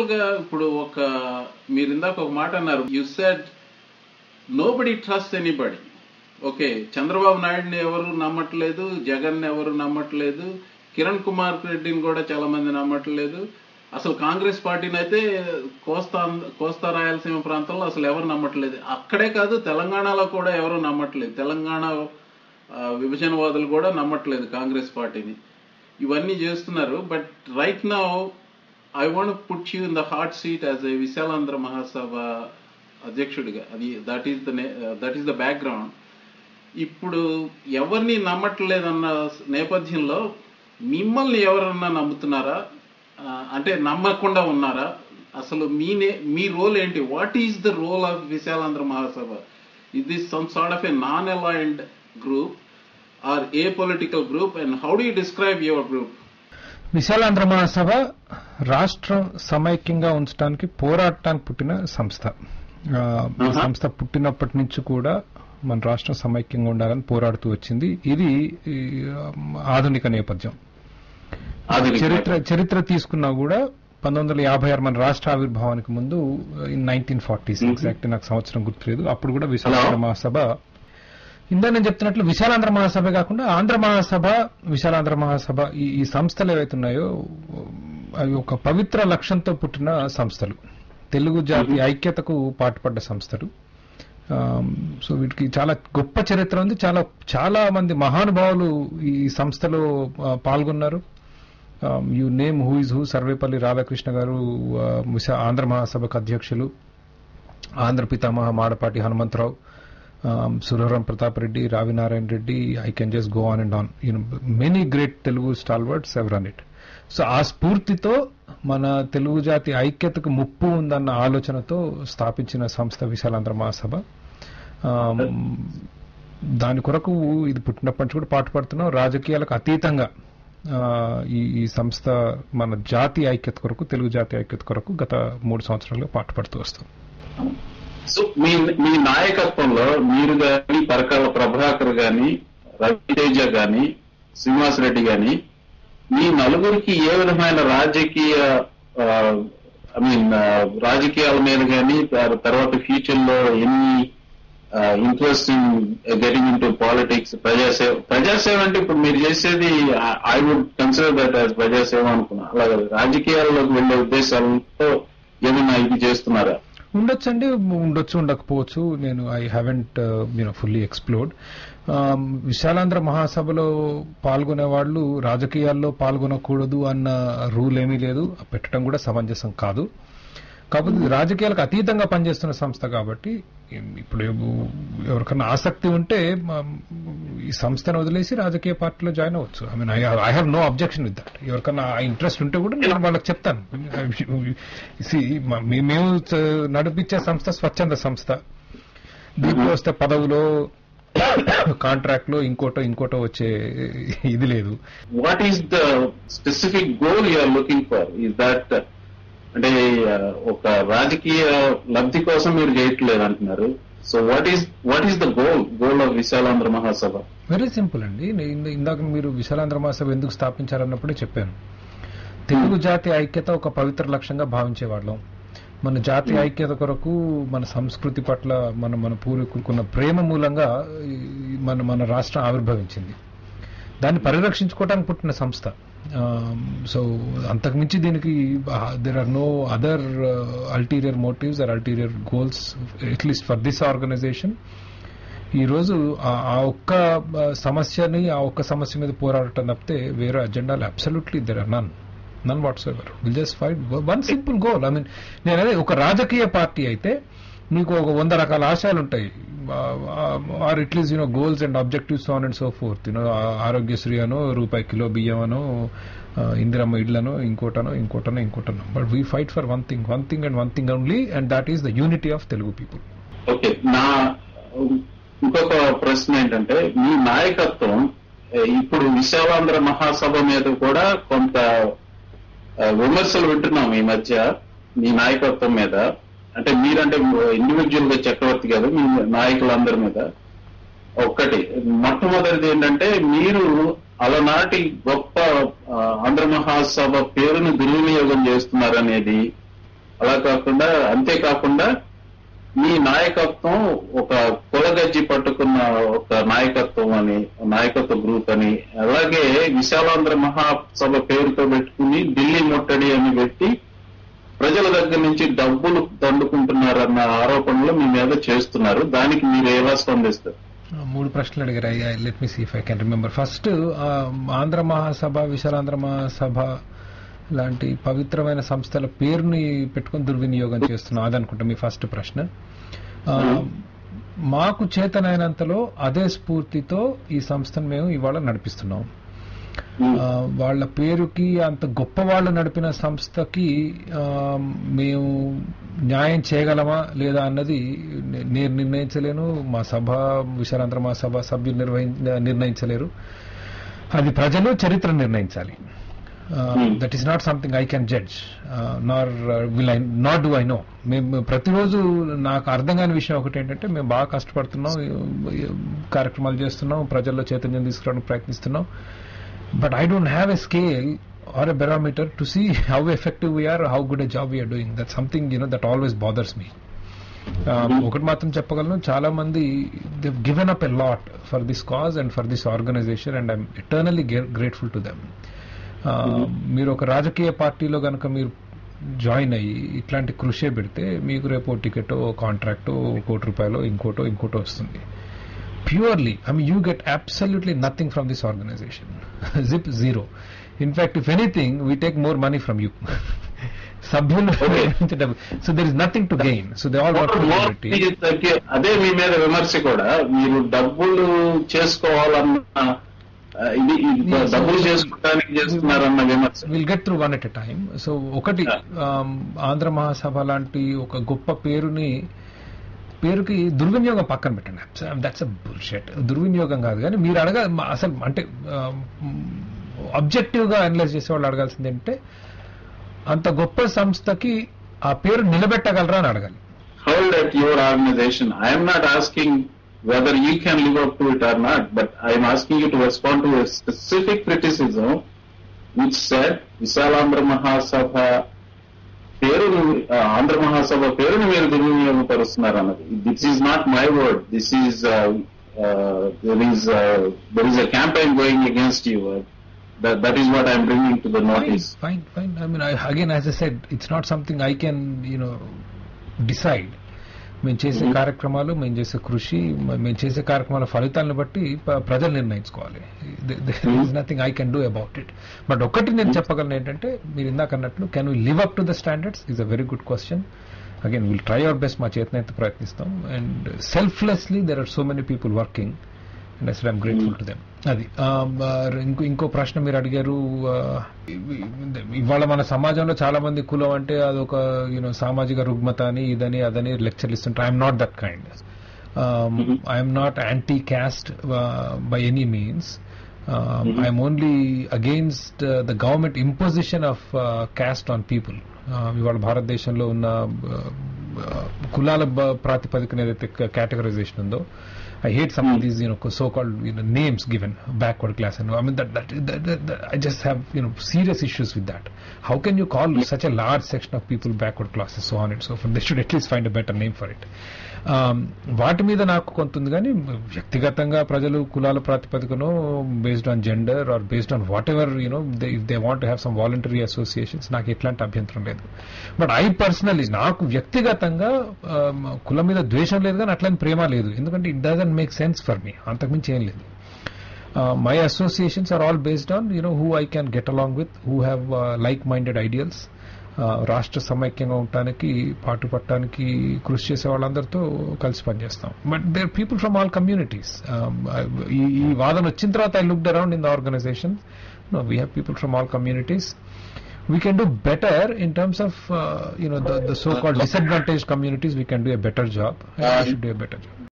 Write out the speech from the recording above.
General గా ఇప్పుడు ఒక మీరు ఇందాక ఒక మాట అన్నారు you said nobody trust anybody okay Chandrababu నాయుడుని ఎవరు నమ్మట్లేదు జగన్ ఎవరు నమ్మట్లేదు కిరణ్ కుమార్ రెడ్డిని కూడా చాలా మంది నమ్మట్లేదు అసలు కాంగ్రెస్ పార్టీని అయితే కోస్తా కోస్తా రాయలసీమ ప్రాంతంలో అసలు ఎవరు నమ్మట్లేదు అక్కడే కాదు తెలంగాణలో కూడా ఎవరు నమ్మట్లేదు తెలంగాణ ఆ, విభజనవాదులు కూడా నమ్మట్లేదు కాంగ్రెస్ పార్టీని ఇవన్నీ చేస్తున్నారు but right now I want put you in the hot seat as a Visalandhra Mahasabha అధ్యక్షుడిగా అది that is the that is the background ఇప్పుడు ఎవరిని నమ్మట్లేదన్న నేపథ్యంలో మిమ్మల్ని ఎవరన్నా నమ్ముతున్నారా ఆ, అంటే నమ్మకుండా ఉన్నారా అసలు మీ నే- మీ రోల్ ఏంటి what is the role of Visalandhra Mahasabha is this some sort of a non aligned group or a political group and how do you describe your group Visalandhra Mahasabha రాష్ట్రం సమైక్యంగా ఉంచడానికి పోరాడటానికి పుట్టిన సంస్థ ఆ, ఈ Uh-huh. సంస్థ పుట్టినప్పటి నుంచి కూడా మన రాష్ట్రం సమైక్యంగా ఉండాలని పోరాడుతూ వచ్చింది ఇది ఈ, ఆధునిక నేపథ్యం చరిత్ర చరిత్ర తీసుకున్నా కూడా పంతొమ్మిది వందల యాభై ఆరు మన రాష్ట్ర ఆవిర్భావానికి ముందు in nineteen forties Mhm. Exact నాకు సంవత్సరం గుర్తులేదు అప్పుడు కూడా విశాలాంధ్ర Hello? మహాసభ ఇందా నేను చెప్తున్నట్లు విశాలాంధ్ర మహాసభ కాకుండా ఆంధ్ర మహాసభ విశాలాంధ్ర మహాసభ ఈ ఈ సంస్థలు ఏవైతే ఉన్నాయో అవి ఒక పవిత్ర లక్ష్యంతో పుట్టిన సంస్థలు తెలుగు జాతి ఐక్యతకు పాటుపడ్డ సంస్థలు ఆమ్, సో వీటికి చాలా గొప్ప చరిత్ర ఉంది చాలా చాలా మంది మహానుభావులు ఈ సంస్థలో ఆ, పాల్గొన్నారు you name who is who Sarvepalli Radhakrishna గారు ఆ, విశా- ఆంధ్ర మహాసభకు అధ్యక్షులు ఆంధ్ర పితామహ Madapati Hanumantharao um, Suravaram Pratap Reddy Ravinarayana Reddy I can just go on and on you many great Telugu stalwarts ever run it so ఆ స్ఫూర్తితో మన తెలుగు జాతి ఐక్యతకు ముప్పు ఉందన్న ఆలోచనతో స్థాపించిన సంస్థ విశాలాంధ్ర మహాసభ Um, దాని కొరకు ఇది పుట్టినప్పటి నుంచి కూడా పాటుపడుతున్నాం రాజకీయాలకు అతీతంగా ఆ, ఈ ఈ సంస్థ మన జాతి ఐక్యత కొరకు తెలుగు జాతి ఐక్యత కొరకు గత మూడు సంవత్సరాలుగా పాటుపడుతూ వస్తాం సో మీ మీ నాయకత్వంలో మీరు గాని పరకాల ప్రభాకర్ గాని రవితేజ గాని శ్రీనివాస్ రెడ్డి గాని మీ నలుగురికి ఏ విధమైన రాజకీయ ఐ మీన్ రాజకీయాల మీద గాని తర్వాత ఫ్యూచర్ లో ఎన్ని interest in getting in to politics ప్రజాసేవ ప్రజాసేవ అంటే ఇప్పుడు మీరు చేసేది I would consider that as ప్రజాసేవ అనుకున్నా అలాగే రాజకీయాల్లోకి వెళ్లే ఉద్దేశాలతో ఏమైనా ఇది చేస్తున్నారా ఉండొచ్చండి ఉండొచ్చు ఉండకపోవచ్చు నేను I haven't you know fully explored Visalandhra మహాసభలో పాల్గొనే వాళ్ళు రాజకీయాల్లో పాల్గొనకూడదు అన్న రూల్ ఏమీ లేదు పెట్టడం కూడా సమంజసం కాదు కాకపోతే ఇది రాజకీయాలకు అతీతంగా పనిచేస్తున్న సంస్థ కాబట్టి ఇప్పుడు ఎవ- ఎవరికన్నా ఆసక్తి ఉంటే మా- ఈ సంస్థను వదిలేసి రాజకీయ పార్టీలో జాయిన్ అవ్వచ్చు I mean I have no objection with that ఎవరికన్నా ఆ ఇంట్రెస్ట్ ఉంటే కూడా నేను వాళ్ళకి చెప్తాను See, మ- మే- మేము చ- నడిపించే సంస్థ స్వచ్ఛంద సంస్థ దీంట్లో వస్తే పదవులో కాంట్రాక్ట్ లో ఇంకోటో ఇంకోటో వచ్చే ఇది లేదు what is the specific goal you are looking for is that అంటే uh, ఒక రాజకీయ లబ్ధి కోసం మీరు చేయట్లేదు అంటున్నారు so what is what is the goal goal of Visalandhra Mahasabha very simple అండి నేను ఇంద- ఇందాక మీరు విశాలాంధ్ర మహాసభ ఎందుకు స్థాపించారన్నప్పుడే చెప్పాను తెలుగు జాతి ఐక్యత ఒక పవిత్ర లక్ష్యంగా భావించేవాళ్ళం మన జాతి ఐక్యత కొరకు మన సంస్కృతి పట్ల మన మన పూర్వీకులకున్న ప్రేమ మూలంగా ఈ మన మన రాష్ట్రం ఆవిర్భవించింది దాన్ని పరిరక్షించుకోవడానికి పుట్టిన సంస్థ సో అంతకుమించి దీనికి there are no other ulterior motives or ulterior goals at least for this organisation ఈ రోజు ఆ- ఆ ఒక్క ఆ, సమస్యని ఆ ఒక్క సమస్య మీద పోరాడటం తప్పితే వేరే అజెండాలు absolutely there are none none whatsoever will just fight one simple goal I mean నేను అదే ఒక రాజకీయ పార్టీ అయితే మీకు ఒక వంద రకాల ఆశయాలు ఉంటాయి or at least you know goals and objectives on and so forth you know Aarogyasri అనో రూపాయి కిలో బియ్యం అనో ఆ, ఇందిరమ్మ ఇళ్లనో ఇంకోటనో ఇంకోటనో ఇంకోటనో but we fight for one thing one thing and one thing only and that is the unity of Telugu people okay నా ఇంకొక ప్రశ్న ఏంటంటే మీ నాయకత్వం eh, ఇప్పుడు విశాలాంధ్ర మహాసభ మీద కూడా కొంత eh, విమర్శలు వింటున్నాం ఈ మధ్య మీ నాయకత్వం మీద అంటే మీరంటే ఇండివిజువల్ గా చక్రవర్తి కాదు మీ నాయకులందరి మీద ఒక్కటి మొట్టమొదటిది ఏంటంటే మీరు అలనాటి గొప్ప ఆ, ఆంధ్ర మహాసభ పేరును దుర్వినియోగం చేస్తున్నారనేది అలా కాకుండా అంతేకాకుండా మీ నాయకత్వం ఒక కులగజ్జి పట్టుకున్న ఒక నాయకత్వం అని నాయకత్వ గ్రూప్ అని అలాగే విశాలాంధ్ర మహాసభ పేరుతో పెట్టుకుని ఢిల్లీ ముట్టడి అని పెట్టి ప్రజల దగ్గర నుంచి డబ్బులు దండుకుంటున్నారన్న ఆరోపణలు మీ మీద చేస్తున్నారు దానికి మీరు ఎలా స్పందిస్తారు మూడు ప్రశ్నలు అడిగారు let me see if I can remember first Andhra Mahasabha Visalandhra Mahasabha లాంటి పవిత్రమైన సంస్థల పేరుని పెట్టుకుని దుర్వినియోగం చేస్తున్నాం అదనుకుంటా మీ ఫస్ట్ ప్రశ్న ఆ, మాకు చేతనైనంతలో అదే స్ఫూర్తితో ఈ సంస్థను మేము ఇవాళ నడిపిస్తున్నాం ఆ, వాళ్ళ పేరుకి అంత గొప్ప వాళ్ళు నడిపిన సంస్థకి ఆ, మేము న్యాయం చేయగలమా లేదా అన్నది నే- నేను నిర్ణయించలేను మా సభ విశాలాంధ్ర మా సభ సభ్యులు నిర్వహి నిర్ణయించలేరు అది ప్రజలు చరిత్ర నిర్ణయించాలి that is not something I can judge nor will I not do I know మేము ప్రతిరోజు నాకు అర్థం కాని విషయం ఒకటి ఏంటంటే మేము బాగా కష్టపడుతున్నాం ఈ- ఈ కార్యక్రమాలు చేస్తున్నాం ప్రజల్లో చైతన్యం తీసుకురావడానికి ప్రయత్నిస్తున్నాం but I don't have a scale or a barometer to see how effective we are how good a job we are doing that something you know that always bothers me ఒకటి మాత్రం చెప్పగలను చాలా మంది they've given up a lot for this cause and for this organisation and I'm eternally grateful to them మీరు ఒక రాజకీయ పార్టీలో కనుక మీరు జాయిన్ అయ్యి ఇట్లాంటి కృషి పెడితే మీకు రేపు టికెట్ కాంట్రాక్ట్ కోటి రూపాయలు ఇంకోటో ఇంకోటో వస్తుంది purely I mean you get absolutely nothing from this organisation zip zero in fact if anything we take more money from you సభ్యులు so there is nothing to gain so they all work అదే మీ మీద విమర్శ కూడా మీరు డబ్బులు చేసుకోవాలన్న ఆ, ఇది ఇది డబ్బులు చేసుకోవడానికి చేస్తున్నారన్న విమర్శ will get through one at a time so ఒకటి um, ఆంధ్ర మహాసభ లాంటి ఒక గొప్ప పేరుని పేరుకి దుర్వినియోగం పక్కన పెట్టండి దట్స్ అ బుల్షెట్ దుర్వినియోగం కాదు కానీ మీరు అడగ మ- అసలు అంటే అబ్జెక్టివ్ గా అనలైజ్ చేసే వాళ్ళు అడగాల్సింది ఏంటంటే అంత గొప్ప సంస్థకి ఆ పేరు నిలబెట్టగలరా అని అడగాలి held at your organization. I am not asking whether you can live up to it or not, but I am asking you to respond to a specific criticism which said Visalandra Mahasabha పేరును ఆ, ఆంధ్ర మహాసభ పేరును మీరు దుర్వినియోగపరుస్తున్నారు అన్నది this is not my word this is there is there is a campaign going against you that is what I'm bringing to the fine, notice fine, fine. I mean, I, again, as I said, it's not something I can, you know, decide. మేము చేసే కార్యక్రమాలు మేము చేసే కృషి మ- మేము చేసే కార్యక్రమాల ఫలితాలను బట్టి ప- ప్రజలు నిర్ణయించుకోవాలి is nothing I can do about it but ఒక్కటి నేను చెప్పగలను ఏంటంటే మీరు ఇందాక అన్నట్లు can we live up to the standards is a very good question again will try our best మా చేతనైతే ప్రయత్నిస్తాం and selflessly there are so many people working and అసలు ఐమ్ గ్రేట్ఫుల్ టు దెమ్ అది ఆ, బ- ఇంకో ఇంకో ప్రశ్న మీరు అడిగారు ఆ, ఇవి- ఇవాళ మన సమాజంలో చాలా మంది కులం అంటే అదొక యూనో సామాజిక రుగ్మత అని ఇదని అదని లెక్చర్లు ఇస్తుంటారు I'm not that kind I'm not anti caste by any means I'm only against the government imposition of caste on people ఇవాళ భారతదేశంలో ఉన్న uh, uh, కులాల బ- ప్రాతిపదికన ఏదైతే కేటగరైజేషన్ ఉందో I hate some of these, you know, so-called you know, names given, backward class, and I mean that, that, that, that, that I just have you know serious issues with that. How can you call such a large section of people backward classes, so on and so forth? They should at least find a better name for it. Um, వాటి మీద నాకు కొంత ఉంది కానీ వ్యక్తిగతంగా ప్రజలు కులాల ప్రాతిపదికను based on gender or based on whatever you know if they want have some voluntary associations నాకు ఎట్లాంటి అభ్యంతరం లేదు బట్ ఐ పర్సనలీ నాకు వ్యక్తిగతంగా um, కులం మీద ద్వేషం లేదు కానీ అట్లని ప్రేమ లేదు ఎందుకంటే it doesn't make sense for me అంతకుమించి ఏం లేదు my associations are all based on you know who I can get along with who have like minded ideals రాష్ట్ర సమైక్యంగా ఉండటానికి పాటు పట్టడానికి కృషి చేసే వాళ్ళందరితో కలిసి పనిచేస్తాం but there people from all communities ఈ ఈ వాదన వచ్చిన తర్వాత I looked around in the organisation no we have people from all communities we can do better in terms of uh, you know the, the so-called disadvantaged communities we can do a better job and we should do a better job